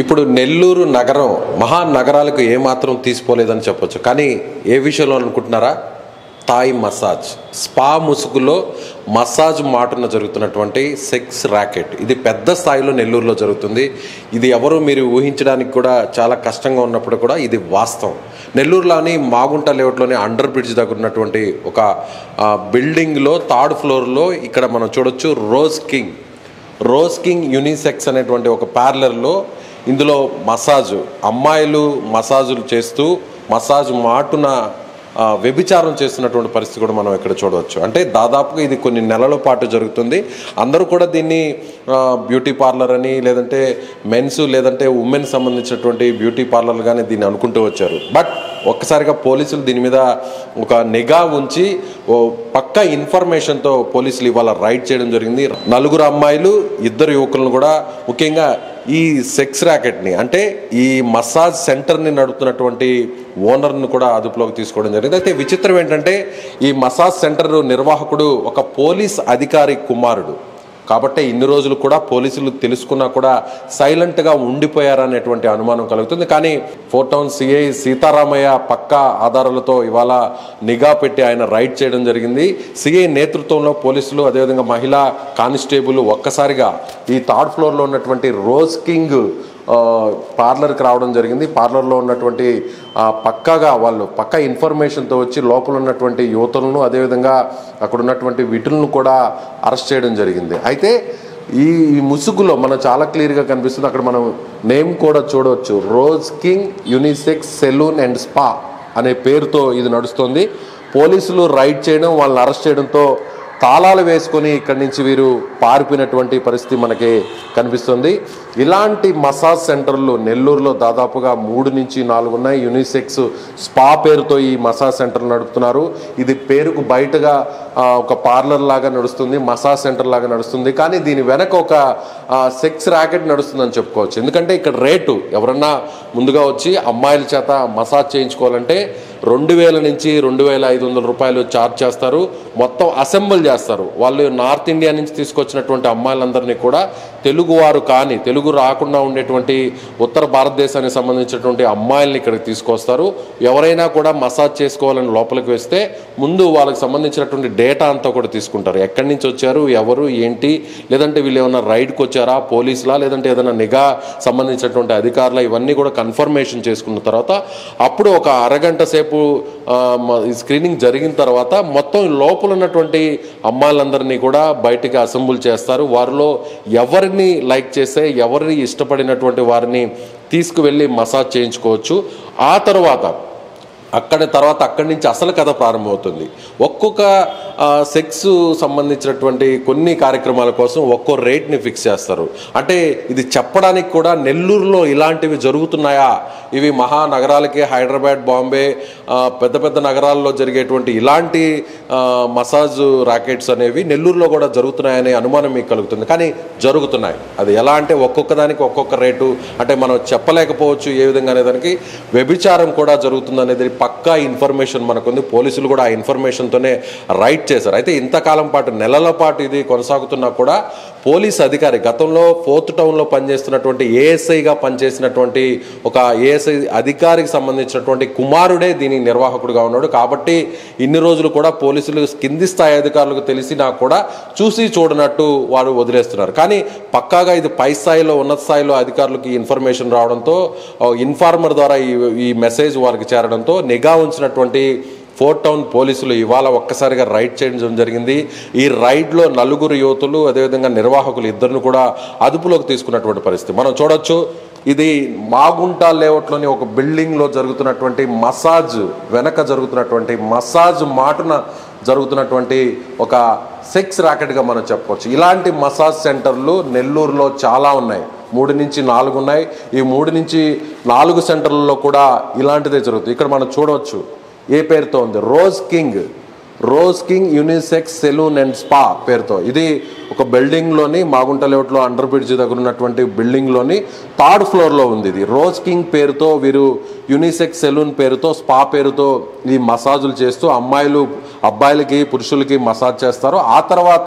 ఇప్పుడు నెల్లూరు నగరం మహానగరాలకు ఏమాత్రం తీసిపోలేదని చెప్పొచ్చు కానీ ఏ విషయంలో అనుకుంటున్నారా థాయ్ మసాజ్ స్పా ముసుగులో మసాజ్ మాటున జరుగుతున్నటువంటి సెక్స్ ర్యాకెట్ ఇది పెద్ద స్థాయిలో నెల్లూరులో జరుగుతుంది ఇది ఎవరు మీరు ఊహించడానికి కూడా చాలా కష్టంగా ఉన్నప్పుడు కూడా ఇది వాస్తవం నెల్లూరులోని మాగుంట లేఅవుట్లోని అండర్ బ్రిడ్జ్ దగ్గర ఉన్నటువంటి ఒక ఆ, బిల్డింగ్లో థర్డ్ ఫ్లోర్లో ఇక్కడ మనం చూడొచ్చు Rose king rose king unisex అనేటువంటి ఒక పార్లర్లో ఇందులో మసాజ్ అమ్మాయిలు మసాజులు చేస్తూ మసాజ్ మాటున ఆ, వ్యభిచారం చేస్తున్నటువంటి పరిస్థితి కూడా మనం ఇక్కడ చూడవచ్చు అంటే దాదాపుగా ఇది కొన్ని నెలల పాటు జరుగుతుంది అందరూ కూడా దీన్ని ఆ, బ్యూటీ పార్లర్ అని లేదంటే మెన్స్ లేదంటే ఉమెన్ సంబంధించినటువంటి బ్యూటీ పార్లర్ కానీ దీన్ని అనుకుంటూ వచ్చారు బట్ ఒక్కసారిగా పోలీసులు దీని మీద ఒక నిఘా ఉంచి ఓ పక్క ఇన్ఫర్మేషన్తో పోలీసులు ఇవాళ రైడ్ చేయడం జరిగింది నలుగురు అమ్మాయిలు ఇద్దరు యువకులను కూడా ముఖ్యంగా ఈ సెక్స్ ర్యాకెట్ని అంటే ఈ మసాజ్ సెంటర్ని నడుపుతున్నటువంటి ఓనర్ను కూడా అదుపులోకి తీసుకోవడం జరిగింది అయితే విచిత్రం ఏంటంటే ఈ మసాజ్ సెంటర్ నిర్వాహకుడు ఒక పోలీస్ అధికారి కుమారుడు కాబట్టి ఇన్ని రోజులు కూడా పోలీసులు తెలుసుకున్నా కూడా సైలెంట్గా ఉండిపోయారనేటువంటి అనుమానం కలుగుతుంది కానీ ఫోర్ టౌన్ సిఐ సీతారామయ్య పక్క ఆధారాలతో ఇవాళ నిఘా పెట్టి ఆయన రైడ్ చేయడం జరిగింది సిఐ నేతృత్వంలో పోలీసులు అదేవిధంగా మహిళా కానిస్టేబుల్ ఒక్కసారిగా ఈ థర్డ్ ఫ్లోర్లో ఉన్నటువంటి రోజ్ కింగ్ ఆ, పార్లర్కి రావడం జరిగింది పార్లర్లో ఉన్నటువంటి ఆ, పక్కాగా వాళ్ళు పక్కా ఇన్ఫర్మేషన్తో వచ్చి లోపల ఉన్నటువంటి యువతులను అదేవిధంగా అక్కడ ఉన్నటువంటి విటులను కూడా అరెస్ట్ చేయడం జరిగింది అయితే ఈ ఈ ముసుగులో మనం చాలా క్లియర్గా కనిపిస్తుంది అక్కడ మనం నేమ్ కూడా చూడవచ్చు rose king unisex salon and spa అనే పేరుతో ఇది నడుస్తుంది పోలీసులు రైడ్ చేయడం వాళ్ళని అరెస్ట్ చేయడంతో తాళాలు వేసుకొని ఇక్కడి నుంచి వీరు పారిపోయినటువంటి పరిస్థితి మనకి కనిపిస్తుంది ఇలాంటి మసాజ్ సెంటర్లు నెల్లూరులో దాదాపుగా మూడు నుంచి నాలుగు ఉన్నాయి యూనిసెక్స్ స్పా పేరుతో ఈ మసాజ్ సెంటర్ నడుపుతున్నారు ఇది పేరుకు బయటగా ఆ, ఒక పార్లర్ లాగా నడుస్తుంది మసాజ్ సెంటర్ లాగా నడుస్తుంది కానీ దీని వెనక ఒక సెక్స్ ర్యాకెట్ నడుస్తుందని చెప్పుకోవచ్చు ఎందుకంటే ఇక్కడ రేటు ఎవరన్నా ముందుగా వచ్చి అమ్మాయిల చేత మసాజ్ చేయించుకోవాలంటే రెండు వేల నుంచి రెండు వేల ఐదు వందల రూపాయలు ఛార్జ్ చేస్తారు మొత్తం అసెంబుల్ చేస్తారు వాళ్ళు నార్త్ ఇండియా నుంచి తీసుకొచ్చినటువంటి అమ్మాయిలందరినీ కూడా తెలుగువారు కానీ తెలుగు రాకుండా ఉండేటువంటి ఉత్తర భారతదేశానికి సంబంధించినటువంటి అమ్మాయిల్ని ఇక్కడికి తీసుకొస్తారు ఎవరైనా కూడా మసాజ్ చేసుకోవాలని లోపలికి వేస్తే ముందు వాళ్ళకి సంబంధించినటువంటి డేటా అంతా కూడా తీసుకుంటారు ఎక్కడి నుంచి వచ్చారు ఎవరు ఏంటి లేదంటే వీళ్ళు ఏమైనా రైడ్కి వచ్చారా పోలీసులా లేదంటే ఏదైనా నిఘా సంబంధించినటువంటి అధికారుల ఇవన్నీ కూడా కన్ఫర్మేషన్ చేసుకున్న తర్వాత అప్పుడు ఒక అరగంట సేపు ఆ, మ- ఈ స్క్రీనింగ్ జరిగిన తర్వాత మొత్తం లోపల ఉన్నటువంటి అమ్మాయిలందరినీ కూడా బయటికి అసెంబుల్ చేస్తారు వారిలో ఎవరిని లైక్ చేస్తే ఎవరిని ఇష్టపడినటువంటి వారిని తీసుకువెళ్ళి మసాజ్ చేయించుకోవచ్చు ఆ తర్వాత అక్కడ తర్వాత అక్కడి నుంచి అసలు కథ ప్రారంభమవుతుంది ఒక్కొక్క ఆ, సెక్స్ సంబంధించినటువంటి కొన్ని కార్యక్రమాల కోసం ఒక్కో రేట్ని ఫిక్స్ చేస్తారు అంటే ఇది చెప్పడానికి కూడా నెల్లూరులో ఇలాంటివి జరుగుతున్నాయా ఇవి మహానగరాలకి హైదరాబాద్ బాంబే ఆ, పెద్ద పెద్ద నగరాల్లో జరిగేటువంటి ఇలాంటి ఆ, మసాజ్ ర్యాకెట్స్ అనేవి నెల్లూరులో కూడా జరుగుతున్నాయనే అనుమానం మీకు కలుగుతుంది కానీ జరుగుతున్నాయి అది ఎలా అంటే ఒక్కొక్క దానికి ఒక్కొక్క రేటు అంటే మనం చెప్పలేకపోవచ్చు ఏ విధంగా అనే దానికి వ్యభిచారం కూడా జరుగుతుంది అనేది పక్కా ఇన్ఫర్మేషన్ మనకుంది పోలీసులు కూడా ఆ ఇన్ఫర్మేషన్తోనే రైట్ చేశారు అయితే ఇంతకాలం పాటు నెలల పాటు ఇది కొనసాగుతున్నా కూడా పోలీస్ అధికారి గతంలో ఫోర్త్ టౌన్లో పనిచేస్తున్నటువంటి ఏఎస్ఐగా పనిచేసినటువంటి ఒక ఏఎస్ఐ అధికారికి సంబంధించినటువంటి కుమారుడే దీని నిర్వాహకుడుగా ఉన్నాడు కాబట్టి ఇన్ని రోజులు కూడా పోలీసులు కింది స్థాయి అధికారులకు తెలిసినా కూడా చూసి చూడనట్టు వారు వదిలేస్తున్నారు కానీ పక్కాగా ఇది పై స్థాయిలో ఉన్నత స్థాయిలో అధికారులకు ఈ ఇన్ఫర్మేషన్ రావడంతో ఆ, ఇన్ఫార్మర్ ద్వారా ఈ ఈ మెసేజ్ వారికి చేరడంతో నిఘా ఉంచినటువంటి ఫోర్ట్ టౌన్ పోలీసులు ఇవాళ ఒక్కసారిగా రైడ్ చేయడం జరిగింది ఈ రైడ్లో నలుగురు యువతులు అదేవిధంగా నిర్వాహకులు ఇద్దరిని కూడా అదుపులోకి తీసుకున్నటువంటి పరిస్థితి మనం చూడొచ్చు ఇది మాగుంట లేఅవుట్లోని ఒక బిల్డింగ్లో జరుగుతున్నటువంటి మసాజ్ వెనక జరుగుతున్నటువంటి మసాజ్ మాటున జరుగుతున్నటువంటి ఒక సెక్స్ ర్యాకెట్గా మనం చెప్పవచ్చు ఇలాంటి మసాజ్ సెంటర్లు నెల్లూరులో చాలా ఉన్నాయి మూడు నుంచి నాలుగు ఉన్నాయి ఈ మూడు నుంచి నాలుగు సెంటర్లలో కూడా ఇలాంటిదే జరుగుతుంది ఇక్కడ మనం చూడవచ్చు ఏ పేరుతో ఉంది rose king rose king unisex salon and spa పేరుతో ఇది ఒక బిల్డింగ్లోని మాగుంట లేఅవుట్లో అండర్ బ్రిడ్జ్ దగ్గర ఉన్నటువంటి బిల్డింగ్లోని థర్డ్ ఫ్లోర్లో ఉంది ఇది రోజ్ కింగ్ పేరుతో వీరు యూనిసెక్స్ సెలూన్ పేరుతో స్పా పేరుతో ఈ మసాజులు చేస్తూ అమ్మాయిలు అబ్బాయిలకి పురుషులకి మసాజ్ చేస్తారు ఆ తర్వాత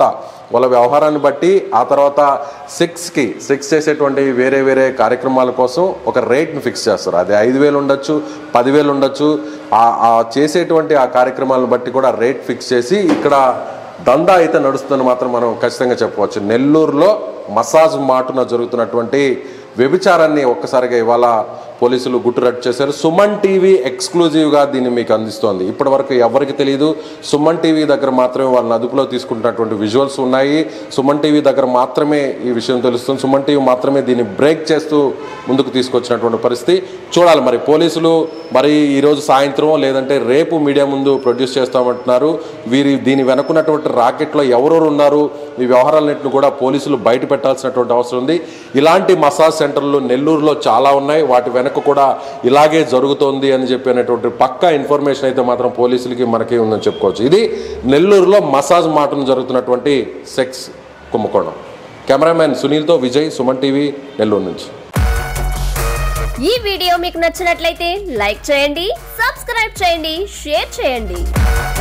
వాళ్ళ వ్యవహారాన్ని బట్టి ఆ తర్వాత సెక్స్కి సెక్స్ చేసేటువంటి వేరే వేరే కార్యక్రమాల కోసం ఒక రేట్ని ఫిక్స్ చేస్తారు అది ఐదు వేలు ఉండొచ్చు పదివేలు ఉండొచ్చు ఆ ఆ చేసేటువంటి ఆ కార్యక్రమాలను బట్టి కూడా రేట్ ఫిక్స్ చేసి ఇక్కడ దందా అయితే నడుస్తుందని మాత్రం మనం ఖచ్చితంగా చెప్పవచ్చు నెల్లూరులో మసాజ్ మాటున జరుగుతున్నటువంటి వ్యభిచారాన్ని ఒక్కసారిగా ఇవాళ పోలీసులు గుట్టురట్టు చేశారు సుమన్ టీవీ ఎక్స్క్లూజివ్గా దీన్ని మీకు అందిస్తోంది ఇప్పటి వరకు ఎవరికి తెలియదు సుమన్ టీవీ దగ్గర మాత్రమే వాళ్ళని అదుపులో తీసుకుంటున్నటువంటి విజువల్స్ ఉన్నాయి సుమన్ టీవీ దగ్గర మాత్రమే ఈ విషయం తెలుస్తుంది సుమన్ టీవీ మాత్రమే దీన్ని బ్రేక్ చేస్తూ ముందుకు తీసుకొచ్చినటువంటి పరిస్థితి చూడాలి మరి పోలీసులు మరి ఈరోజు సాయంత్రం లేదంటే రేపు మీడియా ముందు ప్రొడ్యూస్ చేస్తామంటున్నారు వీరి దీని వెనుకున్నటువంటి రాకెట్లో ఎవరెవరు ఉన్నారు ఈ వ్యవహారాలన్నింటిని కూడా పోలీసులు బయట పెట్టాల్సినటువంటి అవసరం ఉంది ఇలాంటి మసాజ్ సెంటర్లు నెల్లూరులో చాలా ఉన్నాయి వాటి వెనక కూడా ఇలాగే జరుగుతోంది అని చెప్పి అనేటువంటి పక్కా ఇన్ఫర్మేషన్ అయితే మాత్రం పోలీసులకి మనకి ఉందని చెప్పుకోవచ్చు ఇది నెల్లూరులో మసాజ్ మాటను జరుగుతున్నటువంటి సెక్స్ కుంభకోణం కెమెరామ్యాన్ సునీల్తో విజయ్ సుమన్ టీవీ నెల్లూరు నుంచి ఈ వీడియో మీకు నచ్చినట్లయితే లైక్ చేయండి సబ్స్క్రైబ్ చేయండి షేర్ చేయండి